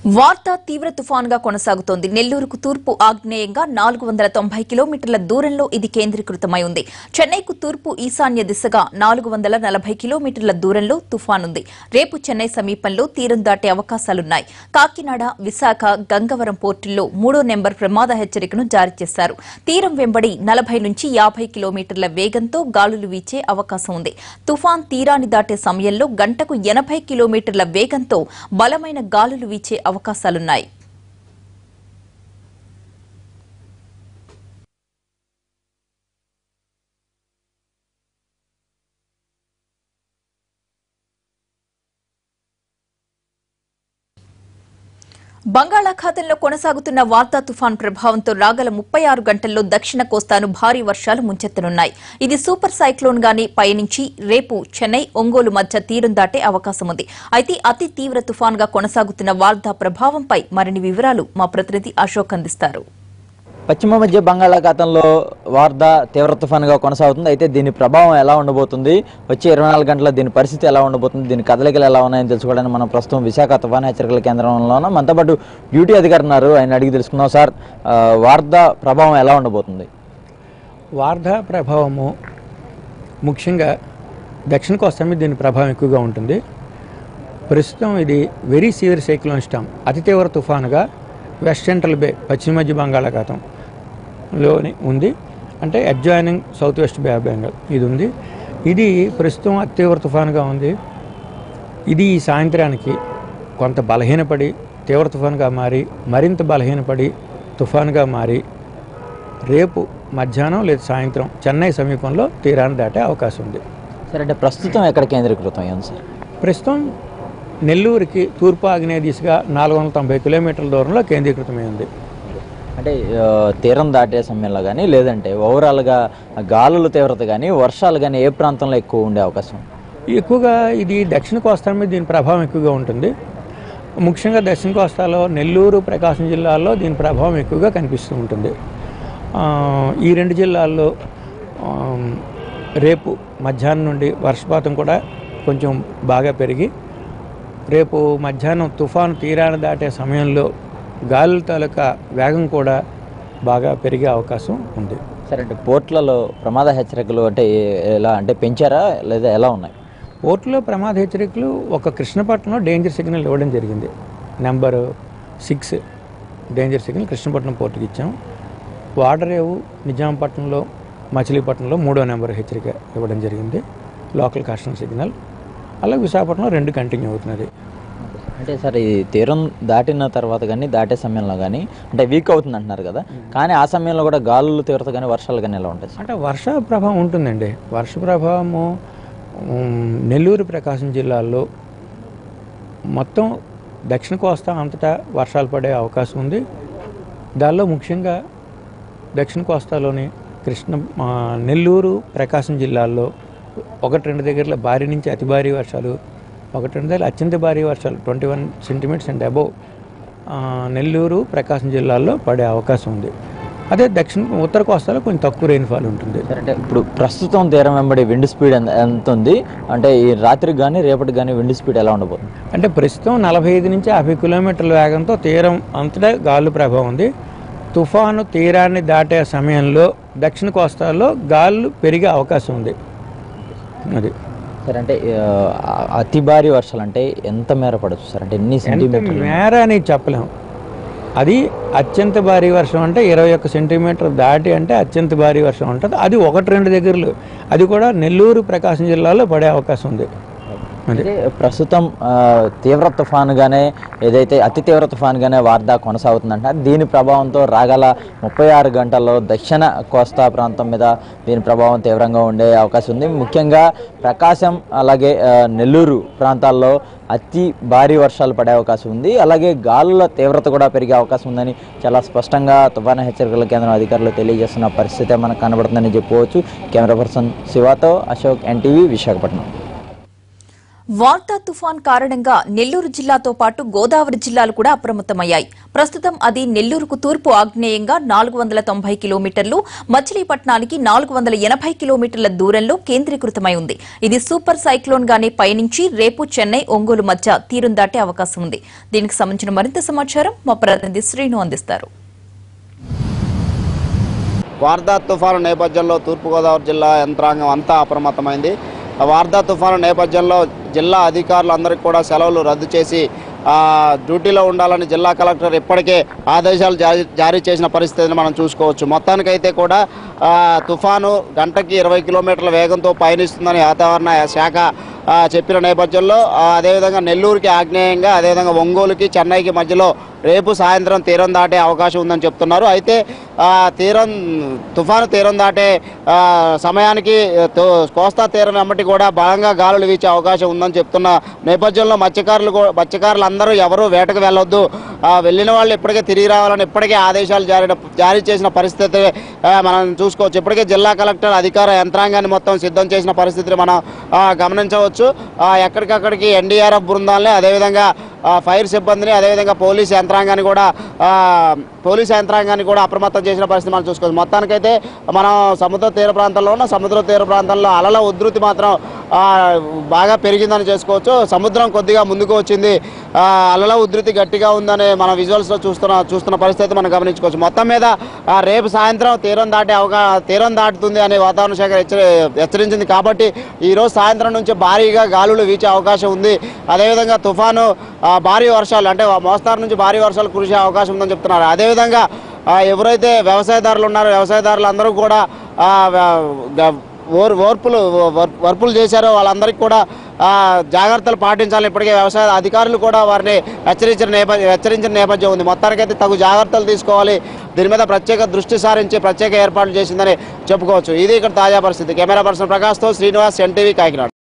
వార్త తీవ్ర తుఫానుగా కొనసాగుతోంది నెల్లూరుకు తూర్పు ఆగ్నేయంగా నాలుగు వందల తొంభై కిలోమీటర్ల దూరంలో ఇది కేంద్రీకృతమై ఉంది చెన్నైకు తూర్పు ఈశాన్య దిశగా నాలుగు వందల నలభై కిలోమీటర్ల దూరంలో తుఫానుంది రేపు చెన్నై సమీపంలో తీరం దాటే అవకాశాలున్నాయి కాకినాడ విశాఖ గంగవరం పోర్టుల్లో మూడో నెంబర్ ప్రమాద హెచ్చరికను జారీ చేశారు తీరం వెంబడి నలభై నుంచి యాభై కిలోమీటర్ల వేగంతో గాలులు వీచే అవకాశం ఉంది తుఫాన్ తీరాన్ని దాటే సమయంలో గంటకు ఎనభై కిలోమీటర్ల వేగంతో బలమైన గాలులు వీచే అవకాశాలున్నాయి బంగాళాఖాతంలో కొనసాగుతున్న వార్తా తుఫాన్ ప్రభావంతో రాగల ముప్పై ఆరు గంటల్లో దక్షిణ కోస్తాను భారీ వర్షాలు ముంచెత్తనున్నాయి ఇది సూపర్ సైక్లోన్ గాని పయనించి రేపు చెన్నై ఒంగోలు మధ్య తీరం దాటే అవకాశం ఉంది అయితే అతి తీవ్ర తుఫాన్గా కొనసాగుతున్న వార్తా ప్రభావంపై మరిన్ని వివరాలు మా ప్రతినిధి అశోక్ అందిస్తారు పశ్చిమ మధ్య బంగాళాఖాతంలో వార్ద తీవ్ర తుఫానుగా కొనసాగుతుంది అయితే దీని ప్రభావం ఎలా ఉండబోతుంది వచ్చే ఇరవై నాలుగు గంటల దీని పరిస్థితి ఎలా ఉండబోతుంది దీని కదలికలు ఎలా ఉన్నాయని తెలుసుకోవడానికి మనం ప్రస్తుతం విశాఖ తుఫాను హెచ్చరికల కేంద్రంలో ఉన్నాం మనతో పాటు డ్యూటీ అధికారి ఉన్నారు ఆయన అడిగి తెలుసుకుందాం సార్ ఆ, వార్ద ప్రభావం ఎలా ఉండబోతుంది వార్ధ ప్రభావము ముఖ్యంగా దక్షిణ కోస్తా మీద దీని ప్రభావం ఎక్కువగా ఉంటుంది ప్రస్తుతం ఇది వెరీ సివియర్ సైక్లోన్ స్టామ్ అతి తీవ్ర తుఫానుగా వెస్ట్ సెంట్రల్ బే పశ్చిమ మధ్య బంగాళాఖాతంలోని ఉంది అంటే adjoining south west bay of Bengal ఇది ఉంది ఇది ప్రస్తుతం అతి తీవ్ర తుఫానుగా ఉంది ఇది ఈ సాయంత్రానికి కొంత బలహీనపడి తీవ్ర తుఫానుగా మారి మరింత బలహీనపడి తుఫానుగా మారి రేపు మధ్యాహ్నం లేదా సాయంత్రం చెన్నై సమీపంలో తీరాన్ని దాటే అవకాశం ఉంది సార్ అంటే ప్రస్తుతం ఎక్కడ కేంద్రీకృతం అయ్యాను సార్ ప్రస్తుతం నెల్లూరుకి తూర్పు ఆగ్నేయ దిశగా నాలుగు వందల తొంభై కిలోమీటర్ల దూరంలో కేంద్రీకృతమై ఉంది అంటే ఆ, తీరం దాటే సమయంలో కానీ లేదంటే ఓవరాల్గా గాలుల తీవ్రత కానీ వర్షాలు కానీ ఏ ప్రాంతంలో ఎక్కువ ఉండే అవకాశం ఉంది? ఎక్కువగా ఇది దక్షిణ కోస్తా మీద దీని ప్రభావం ఎక్కువగా ఉంటుంది ముఖ్యంగా దక్షిణ కోస్తాలో నెల్లూరు ప్రకాశం జిల్లాల్లో దీని ప్రభావం ఎక్కువగా కనిపిస్తూ ఉంటుంది ఆ, ఈ రెండు జిల్లాల్లో ఆ, రేపు మధ్యాహ్నం నుండి వర్షపాతం కూడా కొంచెం బాగా పెరిగి రేపు మధ్యాహ్నం తుఫాను తీరాన్ని దాటే సమయంలో గాలుల తాలూకా వేగం కూడా బాగా పెరిగే అవకాశం ఉంది సరే అంటే పోర్ట్లలో ప్రమాద హెచ్చరికలు అంటే ఏ- ఎలా అంటే పెంచారా లేదా ఎలా ఉన్నాయి పోర్టులో ప్రమాద హెచ్చరికలు ఒక కృష్ణపట్నంలో డేంజర్ సిగ్నల్ ఇవ్వడం జరిగింది number six danger signal Krishnapatnam పోర్టుకి ఇచ్చాం వాడరేవు నిజాంపట్నంలో మచిలీపట్నంలో మూడో నెంబర్ హెచ్చరిక ఇవ్వడం జరిగింది లోకల్ కాస్టల్ సిగ్నల్ అలాగే విశాఖపట్నంలో రెండు కంటిన్యూ అవుతున్నది అంటే సార్ ఈ తీరం దాటిన తర్వాత కానీ దాటే సమయంలో కానీ అంటే వీక్ అవుతుంది అంటున్నారు కదా కానీ ఆ సమయంలో కూడా గాలులు తీవ్రత కానీ వర్షాలు కానీ ఎలా ఉంటాయి సార్ అంటే వర్ష ప్రభావం ఉంటుందండి వర్ష ప్రభావము ఉమ్, నెల్లూరు ప్రకాశం జిల్లాల్లో మొత్తం దక్షిణ కోస్తా అంతటా వర్షాలు పడే అవకాశం ఉంది దానిలో ముఖ్యంగా దక్షిణ కోస్తాలోని కృష్ణ ఆ, నెల్లూరు ప్రకాశం జిల్లాల్లో ఒకటి రెండు దగ్గరలో భారీ నుంచి అతి భారీ వర్షాలు ఒకటి రెండు దగ్గర అత్యంత భారీ వర్షాలు twenty one centimetres and above Nellore Prakasam జిల్లాల్లో పడే అవకాశం ఉంది అదే దక్షిణ ఉత్తర కోస్తాలో కొంచెం తక్కువ రెయిన్ఫాల్ ఉంటుంది సరే అంటే ఇప్పుడు ప్రస్తుతం తీరం వెంబడి విండ్ స్పీడ్ ఎంత ఎంత ఉంది అంటే ఈ రాత్రికి కానీ రేపటికి కానీ విండ్ స్పీడ్ ఎలా ఉండబోతుంది అంటే ప్రస్తుతం నలభై ఐదు నుంచి యాభై కిలోమీటర్ల వేగంతో తీరం అంతటా గాలి ప్రభావం ఉంది తుఫాను తీరాన్ని దాటే సమయంలో దక్షిణ కోస్తాలో గాలులు పెరిగే అవకాశం ఉంది అది సరే అంటే ఆ, అతి భారీ వర్షాలు అంటే ఎంత మేర పడచ్చు సార్ అంటే ఎన్ని ఎంత సెంటీమీటర్లు మేర అనేది చెప్పలేం అది అత్యంత భారీ వర్షం అంటే ఇరవై ఒక్క సెంటీమీటర్ దాటి అంటే అత్యంత భారీ వర్షం ఉంటుంది అది ఒకటి రెండు దగ్గరలు అది కూడా నెల్లూరు ప్రకాశం జిల్లాలో పడే అవకాశం ఉంది అది అంటే ప్రస్తుతం ఆ, తీవ్ర తుఫానుగానే ఏదైతే అతి తీవ్ర తుఫానుగానే వార్దా కొనసాగుతుందంటే దీని ప్రభావంతో రాగల ముప్పై ఆరు గంటల్లో దక్షిణ కోస్తా ప్రాంతం మీద దీని ప్రభావం తీవ్రంగా ఉండే అవకాశం ఉంది ముఖ్యంగా ప్రకాశం అలాగే ఆ, నెల్లూరు ప్రాంతాల్లో అతి భారీ వర్షాలు పడే అవకాశం ఉంది అలాగే గాలుల తీవ్రత కూడా పెరిగే అవకాశం ఉందని చాలా స్పష్టంగా తుఫాను హెచ్చరికల కేంద్రం అధికారులు తెలియజేస్తున్న పరిస్థితి మనకు కనబడుతుందని చెప్పుకోవచ్చు కెమెరా పర్సన్ శివాతో అశోక్ ఎన్టీవీ విశాఖపట్నం వార్తా తుఫాన్ కారణంగా నెల్లూరు జిల్లాతో పాటు గోదావరి జిల్లాలు కూడా అప్రమత్తమయ్యాయి ప్రస్తుతం అది నెల్లూరుకు తూర్పు ఆగ్నేయంగా నాలుగు వందల తొంభై కిలోమీటర్లు మచిలీపట్నానికి నాలుగు వందల ఎనభై కిలోమీటర్ల దూరంలో కేంద్రీకృతమై ఉంది ఇది సూపర్ సైక్లోన్ గానే పయనించి రేపు చెన్నై ఒంగోలు మధ్య తీరం దాటే అవకాశం ఉంది దీనికి సంబంధించిన మరింత సమాచారం మా ప్రతినిధి శ్రీను అందిస్తారు వార్దా తుఫాను నేపథ్యంలో తూర్పుగోదావరి జిల్లా యంత్రాంగం అంతా అప్రమత్తమైంది ఆ వార్దా తుఫాను నేపథ్యంలో జిల్లా అధికారులందరికీ కూడా సెలవులు రద్దు చేసి ఆ, డ్యూటీలో ఉండాలని జిల్లా కలెక్టర్ ఇప్పటికే ఆదేశాలు జారీ జారీ చేసిన పరిస్థితిని మనం చూసుకోవచ్చు మొత్తానికైతే కూడా ఆ, తుఫాను గంటకి ఇరవై కిలోమీటర్ల వేగంతో పయనిస్తుందని వాతావరణ శాఖ ఆ, చెప్పిన నేపథ్యంలో ఆ, అదేవిధంగా నెల్లూరుకి ఆగ్నేయంగా అదేవిధంగా ఒంగోలుకి చెన్నైకి మధ్యలో రేపు సాయంత్రం తీరం దాటే అవకాశం ఉందని చెప్తున్నారు అయితే ఆ, తీరం తుఫాను తీరం దాటే ఆ, సమయానికి తో- కోస్తా తీరం వెంబటి కూడా బలంగా గాలులు వీచే అవకాశం ఉందని చెప్తున్న నేపథ్యంలో మత్స్యకారులు కూ- మత్స్యకారులు అందరూ ఎవరూ వేటకు వెళ్ళొద్దు ఆ, వెళ్ళిన వాళ్ళు ఇప్పటికే తిరిగి రావాలని ఇప్పటికే ఆదేశాలు జారీ జారీ చేసిన పరిస్థితి ఆ, మనం చూసుకోవచ్చు ఇప్పటికే జిల్లా కలెక్టర్ అధికార యంత్రాంగాన్ని మొత్తం సిద్ధం చేసిన పరిస్థితిని మనం ఆ, గమనించవచ్చు ఆ, ఎక్కడికక్కడికి ఎన్డీఆర్ఎఫ్ బృందాలని అదేవిధంగా ఆ, ఫైర్ సిబ్బందిని అదేవిధంగా పోలీస్ యంత్రాంగాన్ని కూడా ఆ, పోలీస్ యంత్రాంగాన్ని కూడా అప్రమత్తం చేసిన పరిస్థితి మనం చూసుకోవచ్చు మొత్తానికైతే మనం సముద్ర తీర ప్రాంతంలో ఉన్న సముద్ర తీర ప్రాంతంలో అలల ఉధృతి మాత్రం ఆ, బాగా పెరిగిందని చేసుకోవచ్చు సముద్రం కొద్దిగా ముందుకు వచ్చింది ఆ, అలల ఉధృతి గట్టిగా ఉందని మన విజువల్స్లో చూస్తున్న చూస్తున్న పరిస్థితి మనం గమనించుకోవచ్చు మొత్తం మీద ఆ, రేపు సాయంత్రం తీరం దాటే అవగా తీరం దాటుతుంది అనే వాతావరణ శాఖ హెచ్చరి హెచ్చరించింది కాబట్టి ఈరోజు సాయంత్రం నుంచి భారీగా గాలులు వీచే అవకాశం ఉంది అదేవిధంగా తుఫాను ఆ, భారీ వర్షాలు అంటే మోస్తారు నుంచి భారీ వర్షాలు కురిసే అవకాశం ఉందని చెప్తున్నారు అదేవిధంగా ఆ, ఎవరైతే వ్యవసాయదారులు ఉన్నారో వ్యవసాయదారులు అందరూ కూడా ఆ, వ- గ- ఓర్ ఓర్పులు వర్- వర్పులు చేశారో వాళ్ళందరికీ కూడా ఆ, జాగ్రత్తలు పాటించాలని ఇప్పటికే వ్యవసాయ అధికారులు కూడా వారిని హెచ్చరించిన నేపథ్యం హెచ్చరించిన నేపథ్యం ఉంది మొత్తానికైతే తగు జాగ్రత్తలు తీసుకోవాలి దీని మీద ప్రత్యేక దృష్టి సారించి ప్రత్యేక ఏర్పాట్లు చేసిందని చెప్పుకోవచ్చు ఇది ఇక్కడ తాజా పరిస్థితి కెమెరా పర్సన్ ప్రకాష్తో శ్రీనివాస్ ఎన్టీవీ కాకినాడ